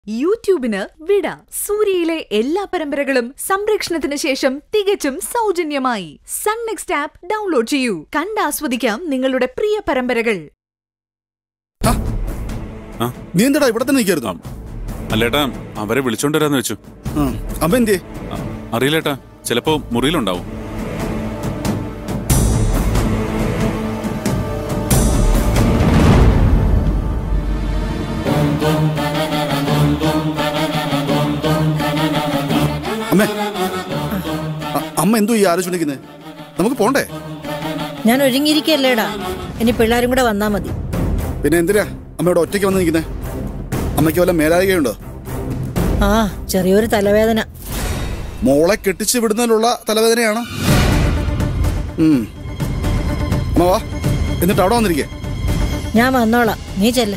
യൂട്യൂബിന് വിട സൂര്യയിലെ എല്ലാ പരമ്പരകളും സംരക്ഷണത്തിന് ശേഷം തികച്ചും സൗജന്യമായി സൺ നെക്സ്റ്റ് ആപ്പ് ഡൗൺലോഡ് ചെയ്യൂ കണ്ടാസ്വദിക്കാം നിങ്ങളുടെ പ്രിയ പരമ്പരകൾ ആ? നീ എന്താടാ ഇവിടെ തന്നെ നിൽക്കായിരുന്നു അല്ലേട്ടാ അവരെ വിളിച്ചോണ്ട് വരാന്ന് വെച്ചു അമ്മ എന്തേ ആ, അറിയില്ലേട്ടാ ചിലപ്പോ മുറിയിലുണ്ടാവും അമ്മേ അ- അമ്മ എന്തോ ഈ ആലോചിക്കുന്നത് നമുക്ക് പോണ്ടേ ഞാൻ ഒരുങ്ങിയിരിക്കല്ലേടാ ഇനി പിള്ളേരും കൂടെ വന്നാ മതി പിന്നെ എന്തിനാ അമ്മ ഇവിടെ ഒറ്റയ്ക്ക് വന്ന് നിൽക്കുന്നേ അമ്മയ്ക്ക് വല്ല മേലാഴികയുണ്ടോ ആ ചെറിയൊരു തലവേദന മോളെ കെട്ടിച്ച് വിടുന്നതിലുള്ള തലവേദനയാണോ ഉം. അമ്മ വാ എന്നിട്ട് അവിടെ വന്നിരിക്കേ ഞാൻ വന്നോളാം നീ ചെല്ല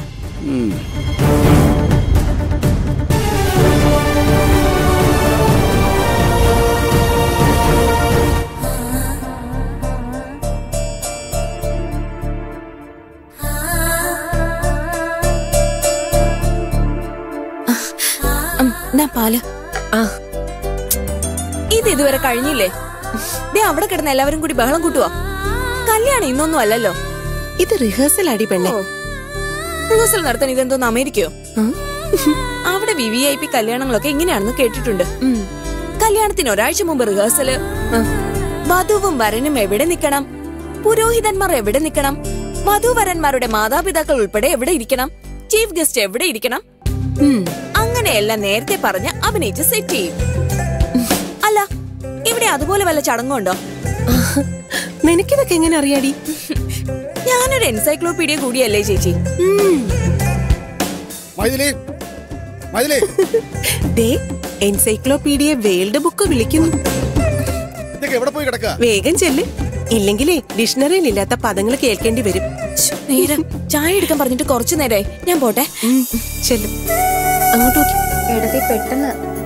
ഉം, നാ പാല് ആ ഇത് ഇതുവരെ കഴിഞ്ഞില്ലേ ദേ അവിടെ കിടന്ന് എല്ലാവരും കൂടി ബഹളം കൂട്ടുവാ കല്യാണം ഇന്നൊന്നും അല്ലല്ലോ ഇത് റിഹേഴ്സൽ അടി പെണ്ണെ ഓ റിഹേഴ്സൽ നടത്താൻ ഇതെന്തോന്ന് അമേരിക്കയോ അവിടെ വി വി ഐ പി കല്യാണങ്ങളൊക്കെ ഇങ്ങനെയാണെന്ന് കേട്ടിട്ടുണ്ട് കല്യാണത്തിന് ഒരാഴ്ച മുമ്പ് റിഹേഴ്സല് വധുവും വരനും എവിടെ നിൽക്കണം പുരോഹിതന്മാർ എവിടെ നിൽക്കണം വധുവരന്മാരുടെ മാതാപിതാക്കൾ ഉൾപ്പെടെ എവിടെ ഇരിക്കണം ചീഫ് ഗസ്റ്റ് എവിടെ ഇരിക്കണം ഉം, അങ്ങനെയെല്ലാം നേരത്തെ പറഞ്ഞ് അഭിനയിച്ച് സെറ്റ് ചെയ്യും അല്ല ഇവിടെ അതുപോലെ വല്ല ചടങ്ങുണ്ടോ നിനക്കിതൊക്കെ എങ്ങനെ അറിയാടി ഞാനൊരു എൻസൈക്ലോപീഡിയ കൂടിയല്ലേ ചേച്ചി ഉം. മൈഥിലി മൈഥിലി ദേ എൻസൈക്ലോപീഡിയ വേൾഡ് ബുക്ക് വിളിക്കുന്നു ഇതൊക്കെ എവിടെ പോയി കിടക്കുക വേഗം ചെല്ല് ഇല്ലെങ്കിലേ ഡിക്ഷണറിയിൽ ഇല്ലാത്ത പദങ്ങൾ കേൾക്കേണ്ടി വരും ശ്ശോ, നേരം ചായ എടുക്കാൻ പറഞ്ഞിട്ട് കുറച്ചു നേരമായി ഞാൻ പോട്ടെ ഉം, ചെല്ലും അങ്ങോട്ട് നോക്കി എടതി പെട്ടെന്ന്